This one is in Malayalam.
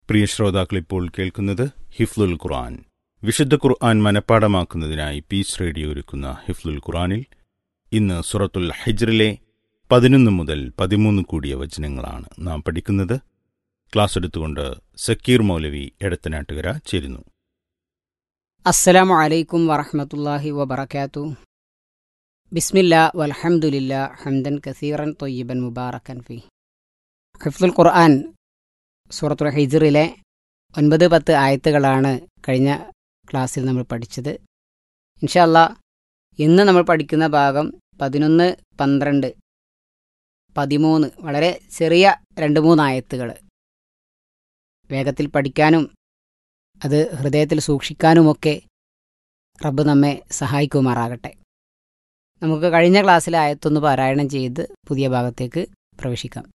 പ്രിയ ശ്രോതാക്കൾ ഇപ്പോൾ കേൾക്കുന്നത് ഹിഫ്ലുൽ ഖുർആൻ വിശുദ്ധ ഖുർആൻ മനഃപ്പാടമാക്കുന്നതിനായി പീസ് റേഡിയോ ഒരുക്കുന്ന ഹിഫ്ലുൽ ഖുർആനിൽ ഇന്ന് സുറത്തുൽ ഹിജ്റിലെ പതിനൊന്ന് മുതൽ പതിമൂന്ന് കൂടിയ വചനങ്ങളാണ് നാം പഠിക്കുന്നത് ക്ലാസ് എടുത്തുകൊണ്ട് സക്കീർ മൗലവി എടത്തനാട്ടുകര ചേരുന്നു അസ്സലാമു അലൈക്കും വറഹ്മത്തുള്ളാഹി വബറകാതു ബിസ്മില്ല വൽഹംദുലില്ല ഹംദൻ കസീറൻ തൊയ്യബൻ മുബാറക്കൻ ഫി ഹിഫ്ദുൽ ഖുർആൻ സൂറത്തുൽ ഹിജ്റിലെ ഒൻപത് പത്ത് ആയത്തുകളാണ് കഴിഞ്ഞ ക്ലാസ്സിൽ നമ്മൾ പഠിച്ചത് ഇൻഷല്ല ഇന്ന് നമ്മൾ പഠിക്കുന്ന ഭാഗം പതിനൊന്ന് പന്ത്രണ്ട് പതിമൂന്ന് വളരെ ചെറിയ രണ്ട് മൂന്ന് ആയത്തുകൾ വേഗത്തിൽ പഠിക്കാനും അത് ഹൃദയത്തിൽ സൂക്ഷിക്കാനുമൊക്കെ റബ്ബ് നമ്മെ സഹായിക്കുമാറാകട്ടെ നമുക്ക് കഴിഞ്ഞ ക്ലാസ്സിലെ ആയത്തൊന്ന് പാരായണം ചെയ്ത് പുതിയ ഭാഗത്തേക്ക് പ്രവേശിക്കാം